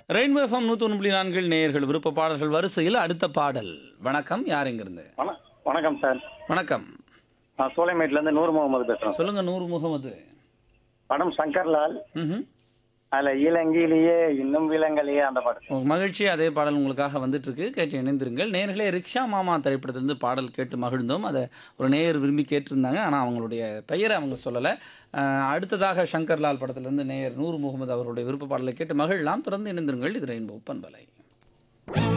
Rainbow FM நூற்றி ஒன்று புள்ளி நான்கில் நேயர்கள் விருப்ப பாடல்கள் வரிசையில் அடுத்த பாடல் வணக்கம் யார் இங்கிருந்து வண வணக்கம் சார் வணக்கம் நான் சோலைமேட்லேருந்து நூறு முகமது பேசுகிறேன் சொல்லுங்க நூறு முகமது படம் சங்கர்லால் ம்ஹும். அதில் இளங்கிலேயே இன்னும் விலங்கலையே அந்த பாட்டு உங்க மகிழ்ச்சி அதே பாடல் உங்களுக்காக வந்துட்டு இருக்கு கேட்டு இணைந்திருங்கள் நேர்களே ரிக்ஷா மாமா திரைப்படத்திலிருந்து பாடல் கேட்டு மகிழ்ந்தோம் அதை ஒரு நேயர் விரும்பி கேட்டிருந்தாங்க ஆனால் அவங்களுடைய பெயரை அவங்க சொல்லலை அஹ், அடுத்ததாக சங்கர்லால் படத்திலிருந்து நேயர் நூறு முகமது அவருடைய விருப்ப பாடலை கேட்டு மகிழலாம் தொடர்ந்து இணைந்திருங்கள் இது ரெயின்போ பண்பலை